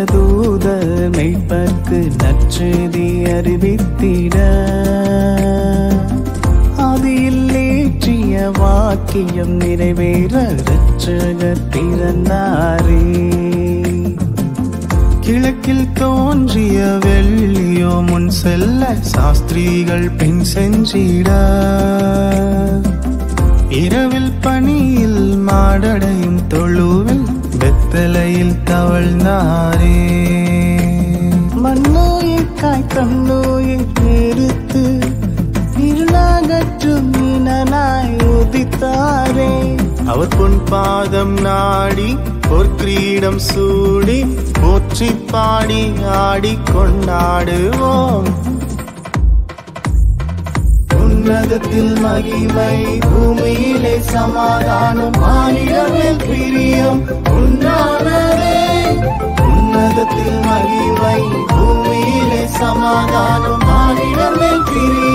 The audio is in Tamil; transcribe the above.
தூத மெய்ப்பர்க்கு நற்செய்தி அறிவித்திட ஆதியில் ஏற்றிய வாக்கியம் நிறைவேற இரட்சகர் பிறந்தாரே கிழக்கில் தோன்றிய வெள்ளியோ முன் செல்ல சாஸ்திரிகள் பின் சென்றிட இரவில் பணியில் மாடடையும் தொழுவில் வெத்தலையில் தவழ்ந்தாரே மண்ணோயிற்காய் தன்னோயை நிறுத்து இருளாகற்றும் மீனனாய் உதித்தாரே அவர் பொன் பாதம் நாடி பொற்கிரீடம் சூடி போற்றி பாடி ஆடி கொண்டாடுவோம் உன்னதத்தில் மகிமை பூமியிலே சமாதானம் மாநிலத்தில் பிரியம் உண்டானதே உன்னதத்தில் மகிமை பூமியிலே சமாதானம் மாநிலத்தில் பிரியம்